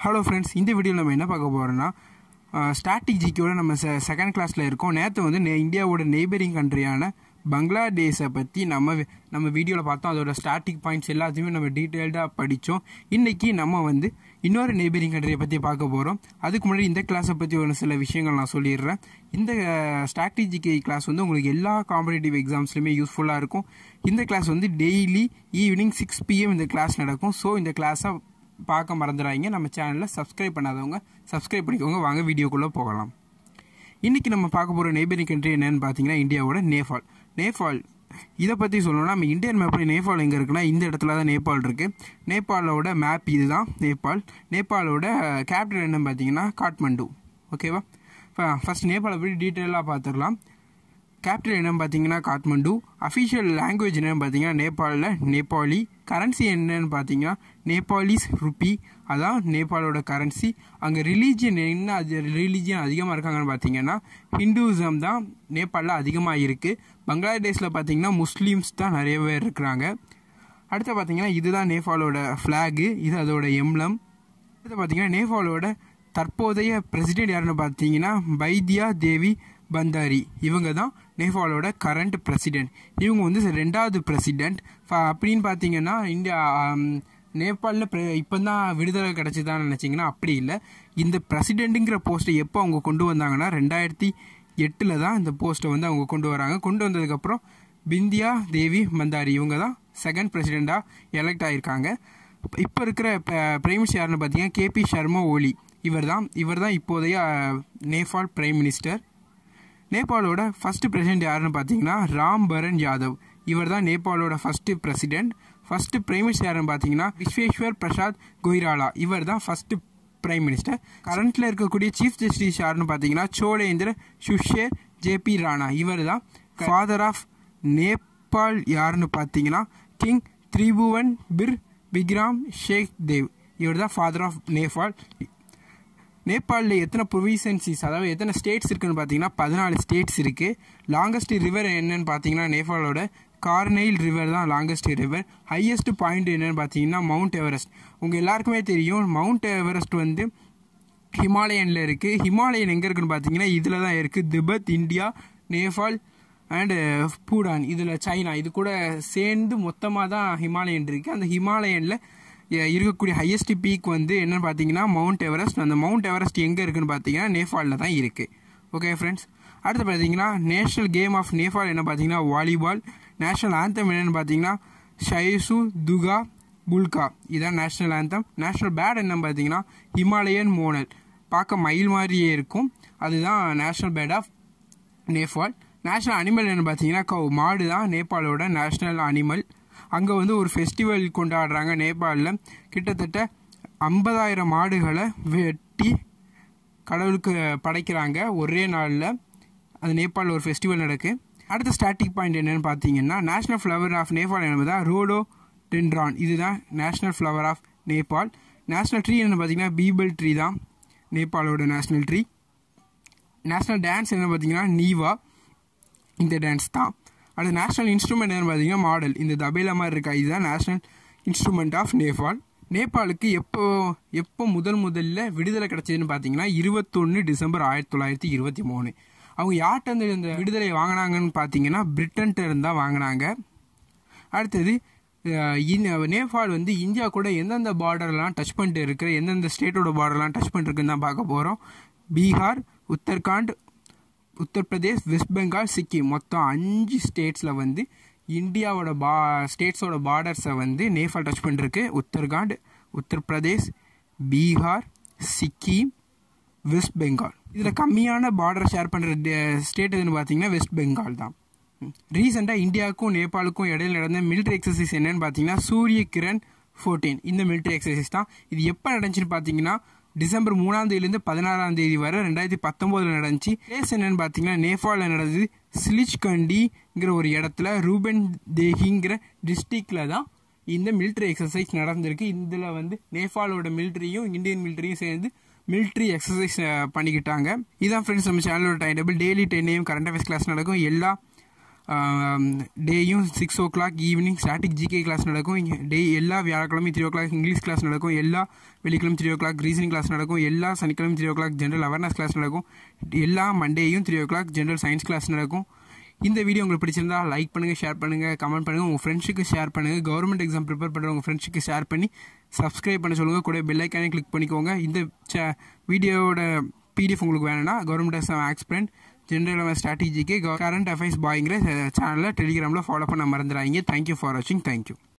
hello friends இந்த வீடியோவில் நம்ம என்ன பார்க்க போகிறோம்னா ஸ்டாட்டிக் ஜிக்கோட நம்ம செ செகண்ட் கிளாஸில் இருக்கோம் நேற்று வந்து நே- இந்தியாவோட நெய்பரிங் கண்ட்ரியான பங்களாதேஷை பற்றி நம்ம வி- நம்ம வீடியோவில் பார்த்தோம் அதோட ஸ்டாட்டிக் பாயிண்ட்ஸ் எல்லாத்தையுமே நம்ம டீட்டெயில்டாக படித்தோம் இன்றைக்கி நம்ம வந்து இன்னொரு நெய்பரிங் கண்ட்ரியை பற்றி பார்க்க போகிறோம் அதுக்கு முன்னாடி இந்த கிளாஸை பற்றி ஒரு சில விஷயங்கள் நான் சொல்லிடுறேன் இந்த ஸ்ட்ராட்டஜிக்கு கிளாஸ் வந்து உங்களுக்கு எல்லா காம்படிட்டிவ் எக்ஸாம்ஸ்லையுமே யூஸ்ஃபுல்லாக இருக்கும் இந்த கிளாஸ் வந்து டெய்லி ஈவினிங் சிக்ஸ் பிஎம் இந்த கிளாஸ் நடக்கும் ஸோ இந்த கிளாஸை பார்க்க மறந்துடாதீங்க நம்ம சேனலில் சப்ஸ்கிரைப் பண்ணாதவங்க சப்ஸ்கிரைப் பண்ணிக்கோங்க வாங்க வீடியோக்குள்ளே போகலாம் இன்றைக்கி நம்ம பார்க்க போகிற நெய்பரிங் கண்ட்ரி என்னன்னு பார்த்தீங்கன்னா இந்தியாவோட நேபாள் நேபாள் இதை பற்றி சொல்லணும்னா நம்ம இந்தியன் மேப்பில் நேபாள் எங்கே இருக்குன்னா இந்த இடத்துல தான் நேபாள் இருக்குது நேபாளோட மேப் இதுதான் நேபாள் நேபாளோட கேபிட்டல் என்னன்னு பார்த்தீங்கன்னா காட்மண்டு ஓகேவா ஃபர்ஸ்ட் நேபாளை பற்றி டீட்டெயிலாக பார்த்துடலாம் கேபிட்டல் என்னன்னு பார்த்தீங்கன்னா காட்மண்டு அஃபிஷியல் லாங்குவேஜ் என்னன்னு பார்த்தீங்கன்னா நேபாளில் நேபாளி கரன்சி என்னன்னு பார்த்தீங்கன்னா நேபாளிஸ் ருப்பி அதான் நேபாளோட கரன்சி அங்கே ரிலீஜியன் என்ன அது ரிலீஜியன் அதிகமாக இருக்காங்கன்னு பார்த்தீங்கன்னா ஹிந்துவிசம் தான் நேபாளில் அதிகமாக இருக்குது பங்களாதேஷில் பார்த்தீங்கன்னா முஸ்லீம்ஸ் தான் நிறைய பேர் இருக்கிறாங்க அடுத்து பார்த்தீங்கன்னா இதுதான் நேபாளோட ஃப்ளாகு இது அதோட எம்லம் அடுத்து பார்த்தீங்கன்னா நேபாளோட தற்போதைய பிரசிடென்ட் யாருன்னு பார்த்தீங்கன்னா பைத்யா தேவி பந்தாரி இவங்க தான் நேபாளோட கரண்ட் பிரசிடென்ட் இவங்க வந்து ரெண்டாவது பிரசிடென்ட் அப்படின்னு பார்த்தீங்கன்னா இந்தியா ஆம், நேபாளில் இப்போ தான் விடுதலை கிடச்சிதான்னு நினச்சிங்கன்னா அப்படி இல்லை இந்த பிரசிடெண்ட்டுங்கிற போஸ்ட்டை எப்போ அவங்க கொண்டு வந்தாங்கன்னா ரெண்டாயிரத்தி எட்டில் தான் இந்த போஸ்ட்டை வந்து அவங்க கொண்டு வராங்க கொண்டு வந்ததுக்கப்புறம் பிந்தியா தேவி மந்தாரி இவங்க தான் செகண்ட் பிரசிடெண்ட்டாக எலெக்ட் ஆகியிருக்காங்க இப்போ இருக்கிற பிரைம் மினிஸ்டர் யாருன்னு பார்த்தீங்கன்னா கேபி சர்மா ஓலி இவர் தான் இவர் தான் இப்போதைய அஹ், நேபாள் பிரைம் மினிஸ்டர் நேபாளோட ஃபர்ஸ்ட் பிரசிடென்ட் யாருன்னு பார்த்தீங்கன்னா ராம் பரன் யாதவ் இவர் தான் நேபாளோட first president first prime minister யாருன்னு பார்த்தீங்கன்னா விஸ்வேஸ்வர் பிரசாத் கொய்ராலா இவர் தான் ஃபர்ஸ்ட் பிரைம் மினிஸ்டர் கரண்ட்ல இருக்கக்கூடிய சீஃப் ஜஸ்டிஸ் யாருன்னு பார்த்தீங்கன்னா சோழேந்திர சுஷேர் ஜேபி ராணா இவர் தான் ஃபாதர் ஆஃப் நேபாள் யாருன்னு பார்த்தீங்கன்னா கிங் திரிபுவன் பிர் விக்ராம் ஷேக் தேவ் இவர் தான் ஃபாதர் ஆஃப் நேபாள் நேபாளில் எத்தனை ப்ரொவிசன்சிஸ் அதாவது எத்தனை ஸ்டேட்ஸ் இருக்குன்னு பார்த்தீங்கன்னா பதினாலு ஸ்டேட்ஸ் இருக்குது லாங்கஸ்ட் ரிவர் என்னன்னு பார்த்தீங்கன்னா நேபாளோட கார்னெயில் ரிவர் தான் லாங்கஸ்ட் ரிவர் ஹையஸ்ட் பாயிண்ட் என்னன்னு பார்த்தீங்கன்னா மவுண்ட் எவரெஸ்ட் உங்கள் எல்லாருக்குமே தெரியும் மவுண்ட் எவரெஸ்ட் வந்து ஹிமாலயனில் இருக்குது ஹிமாலயன் எங்கே இருக்குன்னு பார்த்தீங்கன்னா இதில் தான் இருக்குது திபெத் இந்தியா நேபாள் அண்டு பூடான் இதில் சைனா இது கூட சேர்ந்து மொத்தமாக தான் ஹிமாலயன் இருக்குது அந்த ஹிமாலயனில் இருக்கக்கூடிய ஹையஸ்ட் பீக் வந்து என்னன்னு பார்த்தீங்கன்னா மவுண்ட் எவரெஸ்ட் அந்த மவுண்ட் எவரெஸ்ட் எங்கே இருக்குன்னு பார்த்தீங்கன்னா நேபாளில் தான் இருக்குது ஓகே ஃப்ரெண்ட்ஸ் அடுத்து பார்த்தீங்கன்னா நேஷனல் கேம் ஆஃப் நேபாள் என்ன பார்த்தீங்கன்னா வாலிபால் நேஷனல் ஆந்தம் என்னன்னு பார்த்தீங்கன்னா ஷைசு துகா புல்கா இதான் நேஷனல் ஆந்தம் நேஷனல் பேட் என்ன பார்த்தீங்கன்னா ஹிமாலயன் மோனல் பார்க்க மயில் மாதிரியே இருக்கும் அதுதான் national bird of Nepal national animal என்ன பார்த்தீங்கன்னா கவு மாடு தான் நேபாளோட நேஷனல் அனிமல் அங்கே வந்து ஒரு ஃபெஸ்டிவல் கொண்டாடுறாங்க நேபாளில் கிட்டத்தட்ட ஐம்பதாயிரம் மாடுகளை வெட்டி கடவுளுக்கு படைக்கிறாங்க ஒரே நாளில் அது நேபாளில் ஒரு ஃபெஸ்டிவல் நடக்கு அடுத்த ஸ்டாட்டிக் பாயிண்ட் என்னன்னு பார்த்தீங்கன்னா நேஷனல் ஃப்ளவர் ஆஃப் நேபாள் என்பது ரோடோ டென்ட்ரான் இதுதான் national flower of Nepal national tree என்ன பார்த்தீங்கன்னா பீபல் ட்ரீ தான் நேபாளோட நேஷனல் ட்ரீ நேஷனல் டான்ஸ் என்ன பார்த்தீங்கன்னா நீவா இந்த டான்ஸ் தான் அடுத்து நேஷனல் இன்ஸ்ட்ருமெண்ட் என்னன்னு பார்த்தீங்கன்னா மாடல் இந்த தபேலா மாதிரி இருக்கா இதுதான் நேஷனல் இன்ஸ்ட்ருமெண்ட் ஆஃப் நேபாள் நேபாளுக்கு எப்போ எப்போ முதல் முதல்ல விடுதலை கிடைச்சதுன்னு பார்த்தீங்கன்னா இருபத்தொன்று டிசம்பர் ஆயிரத்தி தொள்ளாயிரத்தி இருபத்தி மூணு அவங்க யார்கிட்ட இருந்து இந்த விடுதலை வாங்கினாங்கன்னு பார்த்தீங்கன்னா பிரிட்டன்ட்ட இருந்து தான் வாங்கினாங்க அடுத்தது அஹ், இந்த நேபாள் வந்து இந்தியா கூட எந்தெந்த பார்டர்லாம் டச் பண்ணிட்டு இருக்கிற எந்தெந்த ஸ்டேட்டோட பார்டர்லாம் டச் பண்ணிருக்குன்னு தான் பார்க்க போகிறோம் பீகார் உத்தரகாண்ட் உத்தரப்பிரதேஷ் வெஸ்ட் பெங்கால் சிக்கிம் மொத்தம் அஞ்சு ஸ்டேட்ஸில் வந்து இந்தியாவோட பா ஸ்டேட்ஸோட பார்டர்ஸை வந்து நேபாள் டச் பண்ணிருக்கு உத்தரகாண்ட் உத்தரப்பிரதேஷ் பீகார் சிக்கிம் வெஸ்ட் பெங்கால் இதில் கம்மியான பார்டர் ஷேர் பண்ணுற ஸ்டேட் எதுன்னு பார்த்தீங்கன்னா வெஸ்ட் பெங்கால் தான் ரீசெண்டாக இந்தியாவுக்கும் நேபாளுக்கும் இடையில நடந்த மிலிட்ரி எக்ஸசைஸ் என்னன்னு பார்த்தீங்கன்னா சூரிய கிரண் ஃபோர்டீன் இந்த மிலிட்ரி எக்ஸசைஸ் தான் இது எப்போ நடந்துச்சுன்னு பார்த்தீங்கன்னா டிசம்பர் மூணாம் தேதியிலேருந்து பதினாறாம் தேதி வரை ரெண்டாயிரத்தி பத்தொம்போதில் நடந்துச்சு பிளேஸ் என்னன்னு பார்த்தீங்கன்னா நேபாளில் நடந்தது சிலிச்கண்டிங்கிற ஒரு இடத்துல ரூபன் தேஹிங்கிற டிஸ்ட்ரிக்டில் தான் இந்த மிலிட்ரி எக்ஸசைஸ் நடந்திருக்கு இதில் வந்து நேபாளோட மிலிட்ரியும் இந்தியன் மிலிட்ரியும் சேர்ந்து மிலிட்ரி எக்ஸசைஸ் பண்ணிக்கிட்டாங்க இதான் ஃப்ரெண்ட்ஸ் நம்ம சேனலோட time table daily ten AM current affairs class நடக்கும் எல்லா டேயும் six o'clock evening static GK class நடக்கும் இங்கே டே எல்லா வியாழக்கிழமையும் three o'clock English class நடக்கும் எல்லா வெள்ளிக்கிழமை three o'clock reasoning class நடக்கும் எல்லா சனிக்கிழமை three o'clock general awareness class நடக்கும் எல்லா மண்டேயும் three o'clock general science class நடக்கும் இந்த வீடியோ உங்களுக்கு பிடிச்சிருந்தா லைக் பண்ணுங்கள் ஷேர் பண்ணுங்கள் கமெண்ட் பண்ணுங்கள் உங்கள் ஃப்ரெண்ட்ஸுக்கு ஷேர் பண்ணுங்கள் கவர்மெண்ட் எக்ஸாம் ப்ரிப்பேர் பண்ணுற உங்கள் ஃப்ரெண்ட்ஸுக்கு ஷேர் பண்ணி சப்ஸ்கிரைப் பண்ண சொல்லுங்கள் கூட பெல் ஐக்கானே கிளிக் பண்ணிக்கோங்க இந்த வீடியோவோட பிடிஎஃப் உங்களுக்கு வேணும்னா கவர்மெண்ட் எக்ஸாம் ஆக்ஸ்பிரண்ட் ஜென்ரல் ஸ்ட்ராட்டஜிக்கு கரண்ட் அஃபேர்ஸ் பாய்ங்கிற சேனலில் டெலிகிராமில் ஃபாலோ பண்ண மறந்துடாதீங்க தேங்க்யூ ஃபார் வாட்சிங் தேங்க்யூ